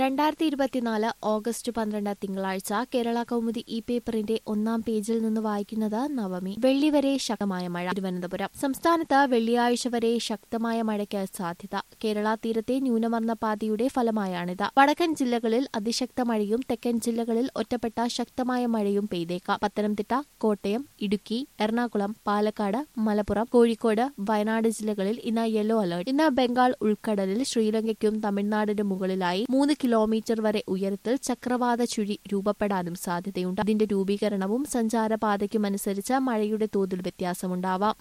രണ്ടായിരത്തി ഇരുപത്തിനാല് ഓഗസ്റ്റ് പന്ത്രണ്ട് തിങ്കളാഴ്ച കേരള കൗമുദി ഇ പേപ്പറിന്റെ ഒന്നാം പേജിൽ നിന്ന് വായിക്കുന്നത് നവമി വെള്ളി വരെ ശക്തമായ മഴ തിരുവനന്തപുരം സംസ്ഥാനത്ത് വെള്ളിയാഴ്ച വരെ ശക്തമായ മഴയ്ക്ക് സാധ്യത കേരള തീരത്തെ ന്യൂനമർദ്ദ പാതയുടെ ഫലമായാണിത് വടക്കൻ ജില്ലകളിൽ അതിശക്ത മഴയും തെക്കൻ ജില്ലകളിൽ ഒറ്റപ്പെട്ട ശക്തമായ മഴയും പെയ്തേക്കാം പത്തനംതിട്ട കോട്ടയം ഇടുക്കി എറണാകുളം പാലക്കാട് മലപ്പുറം കോഴിക്കോട് വയനാട് ജില്ലകളിൽ ഇന്ന് യെല്ലോ അലർട്ട് ഇന്ന് ബംഗാൾ ഉൾക്കടലിൽ ശ്രീലങ്കയ്ക്കും തമിഴ്നാടിനും മുകളിലായി മൂന്ന് കിലോമീറ്റർ വരെ ഉയരത്തിൽ ചക്രവാത ചുഴി രൂപപ്പെടാനും സാധ്യതയുണ്ട് അതിന്റെ രൂപീകരണവും സഞ്ചാരപാതയ്ക്കും അനുസരിച്ച് മഴയുടെ തോതിൽ വ്യത്യാസമുണ്ടാവാം